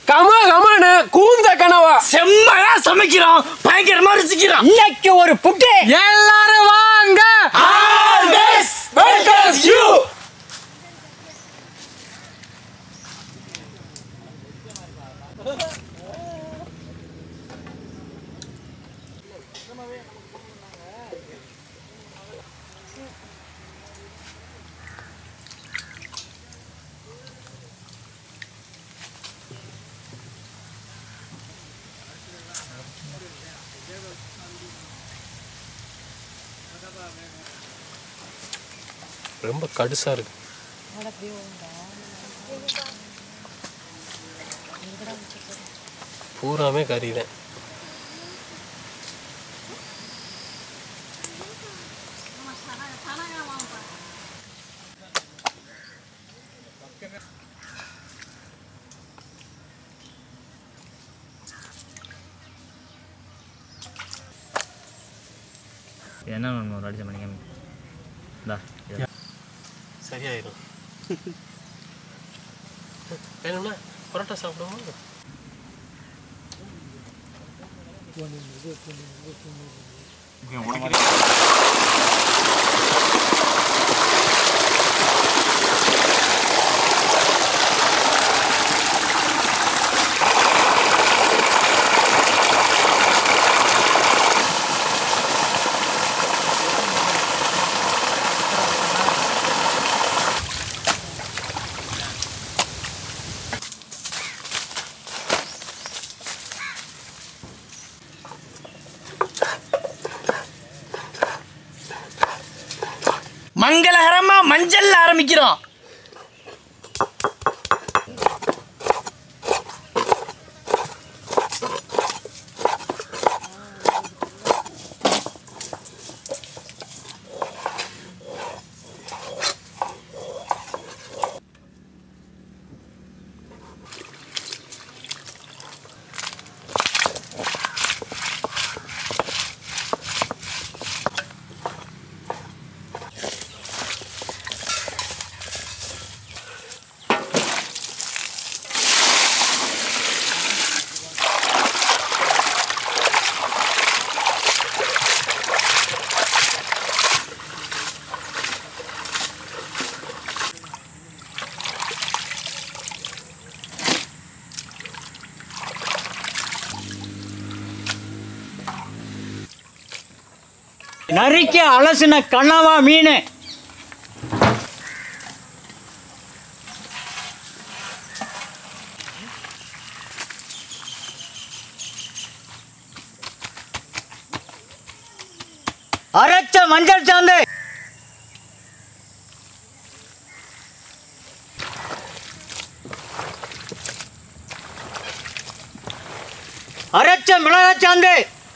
கம கமனு கூந்த கனவா செம்மையா சமைக்கிறோம் பயங்கரமா ருசிக்கிறோம் இன்னைக்கு ஒரு புட்டு எல்லாரும் வாங்க Always welcomes you. ரொம்ப கடுசா இருக்கு பூராமே கறிதான் என்ன ஒன்று ஒரு அடிச்ச மணிக்கு இந்தா இது. சரியாயிரும் வேணும்னா பரோட்டா சாப்பிடுவோம் மங்களகரமா மஞ்சள் ஆரம்பிக்கிறோம் நறுக்கி அலசின கனவா மீன் அரைச்ச மஞ்சள் சாந்து அரைச்ச மிளகாய் சாந்து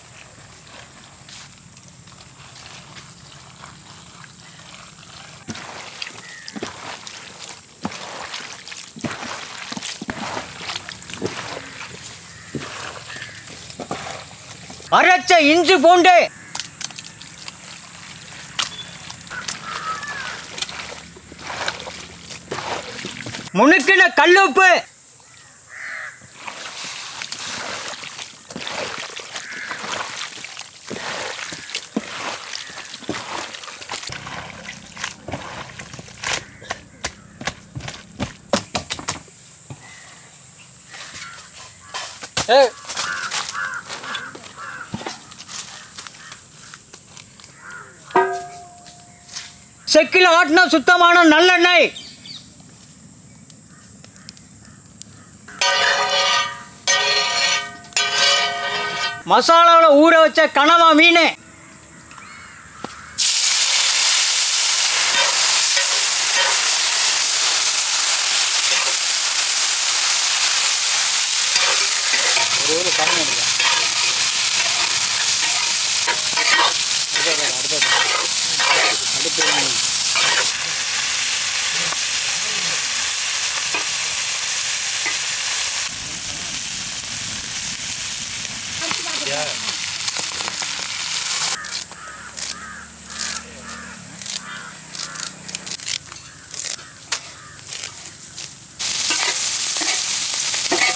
அரைச்ச இஞ்சி பூண்டு முணுக்கின கல்லுப்பு ஏய் செக்கில் ஆட்டின சுத்தமான நல்லெண்ணெய் மசாலாவில் ஊற வச்ச கனவா மீன்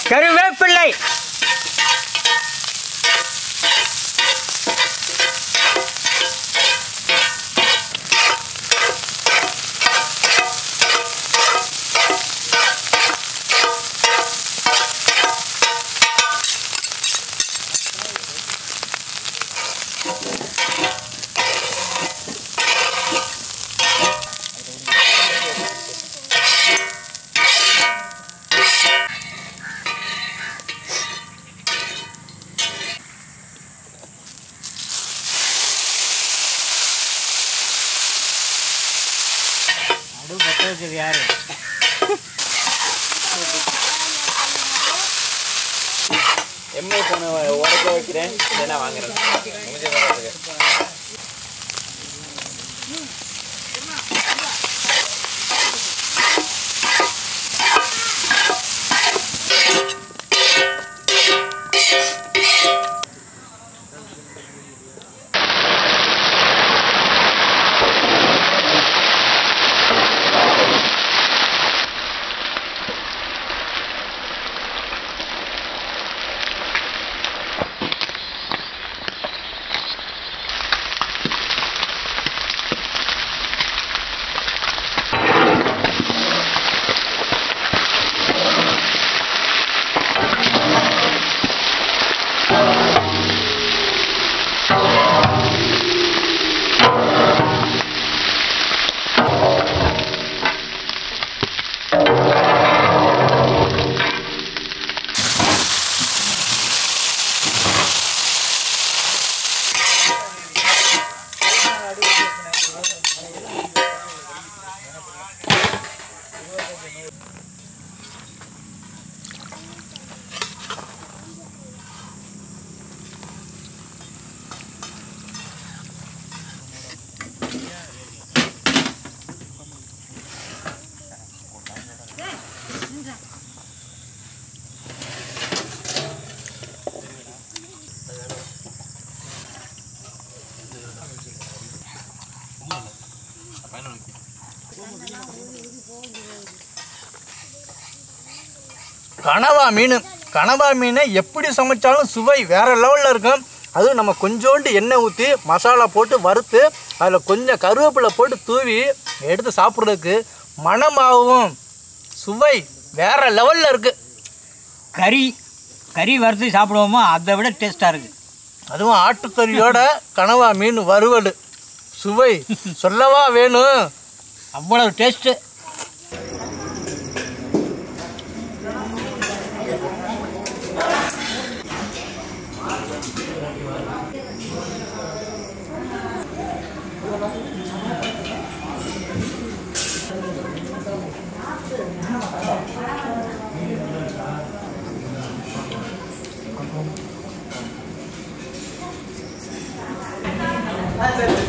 கருவேப்பிள்ளை யாரு எம்ஐ போன உடக்க வைக்கிறேன் இல்லைன்னா வாங்குறேன் முடிஞ்ச மாதிரி இருக்கு. கனவா மீன் கனவா மீனை எப்படி சமைச்சாலும் சுவை வேற லெவலில் இருக்கும் அதுவும் நம்ம கொஞ்சோண்டு எண்ணெய் ஊற்றி மசாலா போட்டு வறுத்து அதில் கொஞ்சம் கருவேப்பிலை போட்டு தூவி எடுத்து சாப்பிட்றதுக்கு மணமாகவும் சுவை வேற லெவலில் இருக்குது கறி கறி வறுத்து சாப்பிடுவோமோ அதை விட டேஸ்ட்டாக இருக்குது அதுவும் ஆட்டுக்கறியோட கனவா மீன் வறுவல் சுவை சொல்லவா வேணும் அவ்வளவு டேஸ்ட்டு சரி